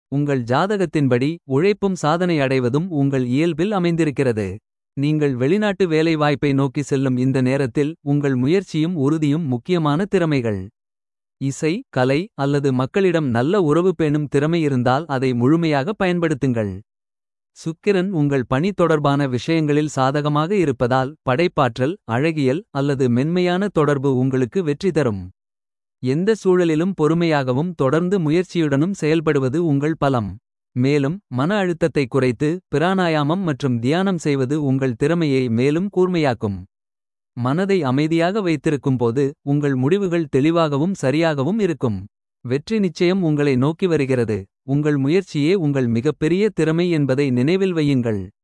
உங்கள் ஜாதகத்தின்படி உழைப்பும் சாதனை அடைவதும் உங்கள் இயல்பில் அமைந்திருக்கிறது. நீங்கள் வெளிநாட்டு வேலைவாய்ப்பை நோக்கி செல்லும் இந்த நேரத்தில். உங்கள் முயற்சியும் உறுதியும் முக்கியமான திறமைகள். இசை கலை அல்லது மக்களிடம் நல்ல உறவு பேணும் திறமை இருந்தால் அதை முழுமையாக பயன்படுத்துங்கள். சுக்கிரன் உங்கள் பணி தொடர்பான விஷயங்களில் சாதகமாக இருப்பதால். படைப்பாற்றல் அழகியல் அல்லது மென்மையான தொடர்பு உங்களுக்கு வெற்றி தரும். எந்த சூழலிலும் பொறுமையாகவும் தொடர்ந்து முயற்சியுடனும் செயல்படுவது உங்கள் பலம். மேலும் மன அழுத்தத்தை குறைத்து பிராணாயாமம் மற்றும் தியானம் செய்வது உங்கள் திறமையை மேலும் கூர்மையாக்கும். மனதை அமைதியாக வைத்திருக்கும்போது உங்கள் முடிவுகள் தெளிவாகவும் சரியாகவும் இருக்கும். வெற்றி நிச்சயம் உங்களை நோக்கி வருகிறது. உங்கள் முயற்சியே உங்கள் மிகப்பெரிய திறமை என்பதை நினைவில் வையுங்கள்.